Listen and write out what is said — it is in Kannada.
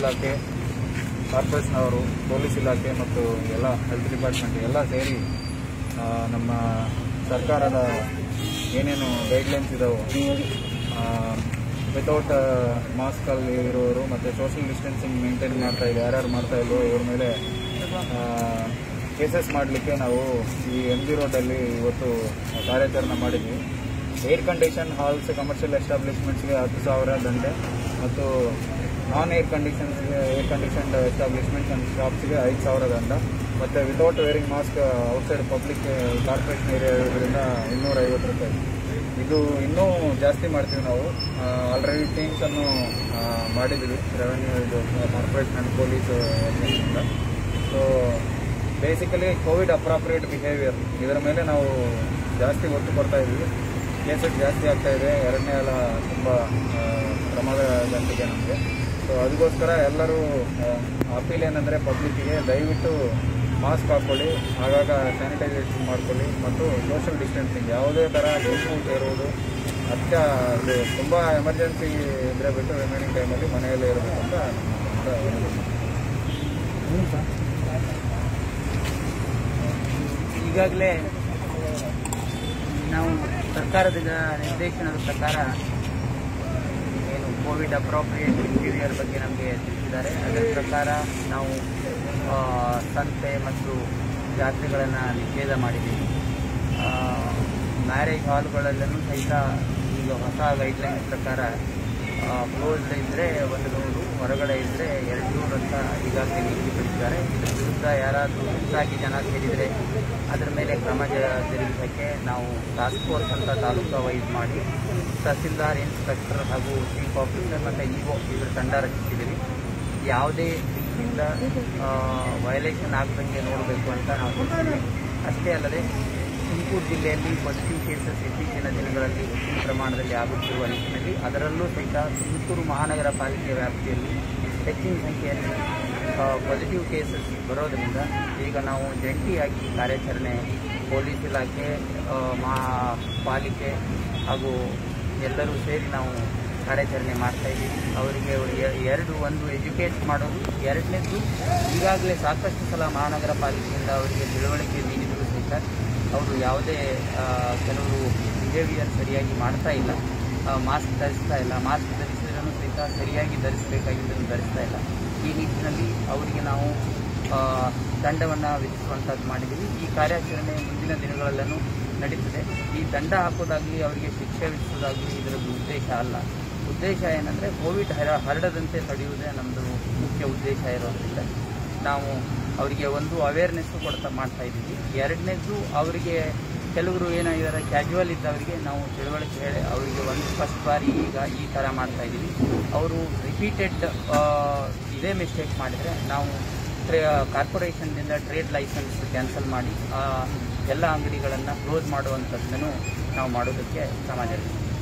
ಇಲಾಖೆ ಕಾರ್ಪೊರೇಷನ್ ಅವರು ಪೊಲೀಸ್ ಇಲಾಖೆ ಮತ್ತು ಎಲ್ಲ ಹೆಲ್ತ್ ಡಿಪಾರ್ಟ್ಮೆಂಟ್ ಎಲ್ಲ ಸೇರಿ ಆ, ನಮ್ಮ ಸರ್ಕಾರದ ಏನೇನು ಗೈಡ್ಲೈನ್ಸ್ ಇದಾವೆ ವಿತೌಟ್ ಮಾಸ್ಕಲ್ಲಿ ಇರೋರು ಮತ್ತು ಸೋಷಿಯಲ್ ಡಿಸ್ಟೆನ್ಸಿಂಗ್ ಮೇಂಟೈನ್ ಮಾಡ್ತಾ ಇದೆ ಯಾರ್ಯಾರು ಮಾಡ್ತಾ ಇಲ್ವೋ ಇವ್ರ ಮೇಲೆ ಕೇಸಸ್ ಮಾಡಲಿಕ್ಕೆ ನಾವು ಈ ಎಮ್ ಜಿ ರೋಡಲ್ಲಿ ಇವತ್ತು ಕಾರ್ಯಾಚರಣೆ ಮಾಡಿದ್ವಿ ಏರ್ ಕಂಡೀಷನ್ ಹಾಲ್ಸ್ ಕಮರ್ಷಿಯಲ್ ಎಸ್ಟಾಬ್ಲಿಷ್ಮೆಂಟ್ಸ್ಗೆ ಹತ್ತು ಸಾವಿರ ದಂಡೆ ಮತ್ತು ನಾನ್ ಏರ್ ಕಂಡೀಷನ್ಸ್ಗೆ ಏರ್ ಕಂಡೀಷನ್ಡ್ ಎಸ್ಟಾಬ್ಲಿಷ್ಮೆಂಟ್ಸ್ ಆ್ಯಂಡ್ ಶಾಪ್ಸ್ಗೆ ಐದು ಸಾವಿರ ದಂಡ ಮತ್ತು without wearing mask outside public corporation area ಇರೋದ್ರಿಂದ ಇನ್ನೂರ ಐವತ್ತು ರೂಪಾಯಿ ಇದು ಇನ್ನೂ ಜಾಸ್ತಿ ಮಾಡ್ತೀವಿ ನಾವು ಆಲ್ರೆಡಿ ಟೀಮ್ಸನ್ನು ಮಾಡಿದ್ದೀವಿ ರೆವೆನ್ಯೂ ಇದು ಕಾರ್ಪೊರೇಷನ್ ಆ್ಯಂಡ್ ಪೊಲೀಸ್ ಇಂದ so basically COVID appropriate behaviour ಇದರ ಮೇಲೆ ನಾವು ಜಾಸ್ತಿ ಒತ್ತು ಕೊಡ್ತಾ ಇದ್ದೀವಿ ಕೇಸಸ್ ಜಾಸ್ತಿ ಆಗ್ತಾ ಇದೆ ಎರಡನೇ ಅಲ ತುಂಬ ಪ್ರಮಾದ ಗಂಟೆಗೆ ನಮಗೆ ಸೊ ಅದಕ್ಕೋಸ್ಕರ ಎಲ್ಲರೂ ಅಪೀಲ್ ಏನಂದರೆ ಪಬ್ಲಿಕ್ಕಿಗೆ ದಯವಿಟ್ಟು ಮಾಸ್ಕ್ ಹಾಕ್ಕೊಳ್ಳಿ ಆಗಾಗ ಸ್ಯಾನಿಟೈಸೇಷನ್ ಮಾಡ್ಕೊಳ್ಳಿ ಮತ್ತು ಸೋಷಿಯಲ್ ಡಿಸ್ಟೆನ್ಸಿಂಗ್ ಯಾವುದೇ ಥರ ಗುಂಪು ಸೇರುವುದು ಅತ್ಯ ಇದು ತುಂಬ ಎಮರ್ಜೆನ್ಸಿ ಇದ್ರೆ ಬಿಟ್ಟು ರಿಮೈನಿಂಗ್ ಟೈಮಲ್ಲಿ ಮನೆಯಲ್ಲೇ ಇರಬೇಕು ಅಂತ ಅಂತ ಹೇಳ್ತೀನಿ. ಈಗಾಗಲೇ ನಾವು ಸರ್ಕಾರದ ನಿರ್ದೇಶನದ ಪ್ರಕಾರ ಏನು ಕೋವಿಡ್ ಅಪ್ರೋಪ್ರಿಯೇಟ್ ಬಿಹೇವಿಯರ್ ಬಗ್ಗೆ ನಮಗೆ ತಿಳಿಸಿದ್ದಾರೆ ಅದರ ಪ್ರಕಾರ ನಾವು ಆ, ಸಂತೆ ಮತ್ತು ಜಾತ್ರೆಗಳನ್ನು ನಿಷೇಧ ಮಾಡಿದ್ದೀವಿ ಮ್ಯಾರೇಜ್ ಹಾಲ್ಗಳಲ್ಲೂ ಸಹಿತ ಈಗ ಹೊಸ ಗೈಡ್ಲೈನ್ ಪ್ರಕಾರ ಕ್ಲೋಸ್ಡ್ ಇದ್ದರೆ ಒಂದು ನೂರು ಹೊರಗಡೆ ಇದ್ದರೆ ಎರಡು ನೂರು ಅಂತ ಈಗಾಗಲೇ ನಿಗದಿಪಡಿಸಿದ್ದಾರೆ ಇದ್ರ ವಿರುದ್ಧ ಯಾರಾದರೂ ಹೆಚ್ಚಾಗಿ ಜನ ಸೇರಿದರೆ ಅದರ ಮೇಲೆ ಕ್ರಮ ಜ- ಜರುಗಿಸೋಕ್ಕೆ ನಾವು ಟಾಸ್ಕ್ ಫೋರ್ಸ್ ಅಂತ ತಾಲೂಕು ವೈಸ್ ಮಾಡಿ ತಹಸೀಲ್ದಾರ್ ಇನ್ಸ್ಪೆಕ್ಟರ್ ಹಾಗೂ ಚೀಫ್ ಆಫೀಸರ್ ಮತ್ತು ಇಒ ಇದ್ರ ತಂಡ ರಚಿಸಿದ್ದೀವಿ ಯಾವುದೇ ರೀತಿಯಿಂದ ವಯಲೇಷನ್ ಆಗದಂಗೆ ನೋಡಬೇಕು ಅಂತ ನಾವು ಹೇಳ್ತೀವಿ ಅಷ್ಟೇ ಅಲ್ಲದೆ ತುಮಕೂರು ಜಿಲ್ಲೆಯಲ್ಲಿ ಪಾಸಿಟಿವ್ ಕೇಸಸ್ ಇತ್ತೀಚಿನ ದಿನಗಳಲ್ಲಿ ಹೆಚ್ಚಿನ ಪ್ರಮಾಣದಲ್ಲಿ ಆಗುತ್ತಿರುವ ನಿಟ್ಟಿನಲ್ಲಿ ಅದರಲ್ಲೂ ಸಹಿತ ತುಮಕೂರು ಮಹಾನಗರ ಪಾಲಿಕೆ ವ್ಯಾಪ್ತಿಯಲ್ಲಿ ಹೆಚ್ಚಿನ ಸಂಖ್ಯೆಯಲ್ಲಿ ಪಾಸಿಟಿವ್ ಕೇಸಸ್ ಬರೋದರಿಂದ ಈಗ ನಾವು ಜಂಟಿಯಾಗಿ ಕಾರ್ಯಾಚರಣೆ ಪೊಲೀಸ್ ಇಲಾಖೆ ಆ, ಮಹಾ ಪಾಲಿಕೆ ಹಾಗೂ ಎಲ್ಲರೂ ಸೇರಿ ನಾವು ಕಾರ್ಯಾಚರಣೆ ಮಾಡ್ತಾ ಇದ್ದೀವಿ ಅವರಿಗೆ ಎ- ಎರಡು ಒಂದು ಎಜುಕೇಟ್ ಮಾಡೋದು ಎರಡನೇದು ಈಗಾಗಲೇ ಸಾಕಷ್ಟು ಸಲ ಮಹಾನಗರ ಪಾಲಿಕೆಯಿಂದ ಅವರಿಗೆ ತಿಳುವಳಿಕೆ ನೀಡಿದರೂ ಸಹಿತ ಅವರು ಯಾವುದೇ ಆ, ಕೆಲವರು ಬಿಹೇವಿಯರ್ ಸರಿಯಾಗಿ ಮಾಡ್ತಾ ಇಲ್ಲ ಮಾಸ್ಕ್ ಧರಿಸ್ತಾ ಇಲ್ಲ ಮಾಸ್ಕ್ ಧರಿಸಿದ್ರೂ ಸಹಿತ ಸರಿಯಾಗಿ ಧರಿಸಬೇಕಾಗಿದ್ದನ್ನು ಧರಿಸ್ತಾ ಇಲ್ಲ ಈ ನಿಟ್ಟಿನಲ್ಲಿ ಅವರಿಗೆ ನಾವು ಆ, ದಂಡವನ್ನು ವಿಧಿಸುವಂಥದ್ದು ಮಾಡಿದ್ದೀವಿ ಈ ಕಾರ್ಯಾಚರಣೆ ಮುಂದಿನ ದಿನಗಳಲ್ಲೂ ನಡೀತದೆ ಈ ದಂಡ ಹಾಕೋದಾಗಲಿ ಅವರಿಗೆ ಶಿಕ್ಷೆ ವಿಧಿಸೋದಾಗಲಿ ಇದರ ಉದ್ದೇಶ ಅಲ್ಲ ಉದ್ದೇಶ ಏನಂದರೆ ಕೋವಿಡ್ ಹರ ಹರಡದಂತೆ ತಡೆಯುವುದೇ ನಮ್ಮದು ಮುಖ್ಯ ಉದ್ದೇಶ ಇರೋದ್ರಿಂದ ನಾವು ಅವರಿಗೆ ಒಂದು ಅವೇರ್ನೆಸ್ ಕೊಡ್ತಾ ಮಾಡ್ತಾ ಇದ್ದೀವಿ ಎರಡನೇದು ಅವರಿಗೆ ಕೆಲವರು ಏನಾಗಿದ್ದಾರೆ ಕ್ಯಾಜುವಲ್ ಇದ್ದವರಿಗೆ ನಾವು ತಿಳುವಳಿಕೆ ಹೇಳಿ ಅವರಿಗೆ ಒಂದು ಫಸ್ಟ್ ಬಾರಿ ಈಗ ಈ ಥರ ಮಾಡ್ತಾ ಇದ್ದೀವಿ ಅವರು ರಿಪೀಟೆಡ್ ಇದೇ ಮಿಸ್ಟೇಕ್ ಮಾಡಿದರೆ ನಾವು ಟ್ರೇ ಕಾರ್ಪೊರೇಷನ್ನಿಂದ ಟ್ರೇಡ್ ಲೈಸೆನ್ಸ್ ಕ್ಯಾನ್ಸಲ್ ಮಾಡಿ ಆ, ಎಲ್ಲ ಅಂಗಡಿಗಳನ್ನು ಕ್ಲೋಸ್ ಮಾಡುವಂಥದ್ದನ್ನು ನಾವು ಮಾಡೋದಕ್ಕೆ ಕ್ರಮ ಜರುಗಿಸ್ತೀವಿ